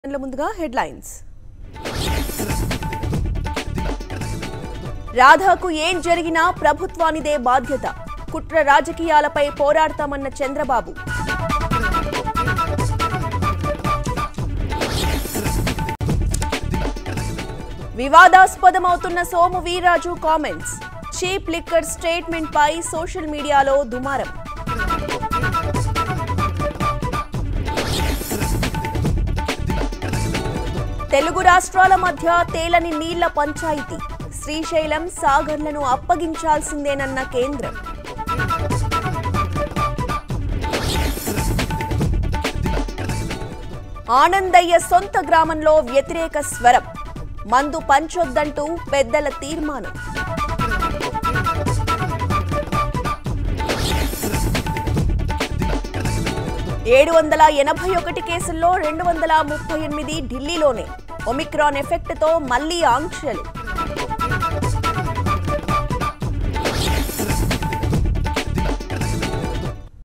గంటల ముందుగా హెడ్లైన్స్ రాధాకు ఏం జరిగినా ప్రభుత్వానిదే బాధ్యత కుట్ర రాజకీయాలపై పోరాడతామన్న చంద్రబాబు వివాదాస్పదమవుతున్న Somu Veerraju comments cheap liquor statement పై సోషల్ మీడియాలో దుమారం తెలుగు రాష్ట్రాల మధ్య తేలని నీళ్ల పంచాయితీ శ్రీశైలం సాగర్లను అప్పగించాల్సిందేనన్న కేంద్రం ఆనందయ్య సొంత గ్రామంలో వ్యతిరేక స్వరం మందు పంచొద్దంటూ పెద్దల తీర్మానం ఏడు వందల ఎనభై ఒకటి కేసుల్లో రెండు వందల ముప్పై ఎనిమిది ఢిల్లీలోనే ఒమిక్రాన్ ఎఫెక్ట్తో మళ్లీ ఆంక్షలు